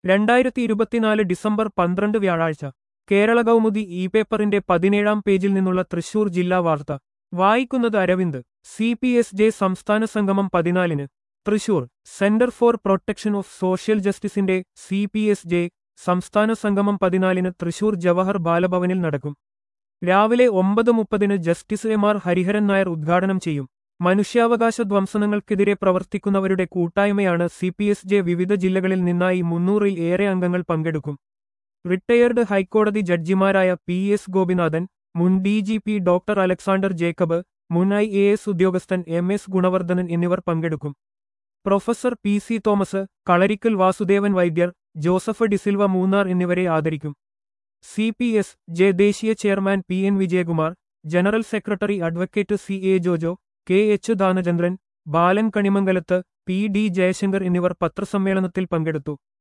രണ്ടായിരത്തി ഇരുപത്തിനാല് ഡിസംബർ പന്ത്രണ്ട് വ്യാഴാഴ്ച കേരള കൗമുദി ഇ പേപ്പറിന്റെ പതിനേഴാം പേജിൽ നിന്നുള്ള തൃശൂർ ജില്ലാ വാർത്ത വായിക്കുന്നത് Aravind C P S J സംസ്ഥാന സംഗമം പതിനാലിന് Thrissur centre for protection of social ജസ്റ്റിസിന്റെ സി പി എസ് ജെ സംസ്ഥാന സംഗമം പതിനാലിന് തൃശൂർ ജവഹർ ബാലഭവനിൽ നടക്കും രാവിലെ ഒമ്പത് മുപ്പതിന് justice M R Hariharan Nair ഉദ്ഘാടനം ചെയ്യും മനുഷ്യാവകാശ ധ്വംസനങ്ങൾക്കെതിരെ പ്രവർത്തിക്കുന്നവരുടെ കൂട്ടായ്മയാണ് സി പി എസ് ജെ വിവിധ ജില്ലകളിൽ നിന്നായി മുന്നൂറിൽ ഏറെ അംഗങ്ങൾ പങ്കെടുക്കും റിട്ടയേർഡ് ഹൈക്കോടതി ജഡ്ജിമാരായ പി എസ് ഗോപിനാഥൻ മുൻ D G P doctor Alexander Jacob മുൻ ഐ എ എസ് ഉദ്യോഗസ്ഥൻ എം എസ് ഗുണവർദ്ധനൻ എന്നിവർ പങ്കെടുക്കും professor P C Thomas Kalarikkal Vasudevan Vaidyar Joseph D'Silva Munnar എന്നിവരെ ആദരിക്കും സി പി എസ് ജെ ദേശീയ chairman P N Vijayakumar general secretary advocate C A Jojo K H Danachandran Balan Kanimangalath P D Jayashankar എന്നിവർ പത്രസമ്മേളനത്തിൽ പങ്കെടുത്തു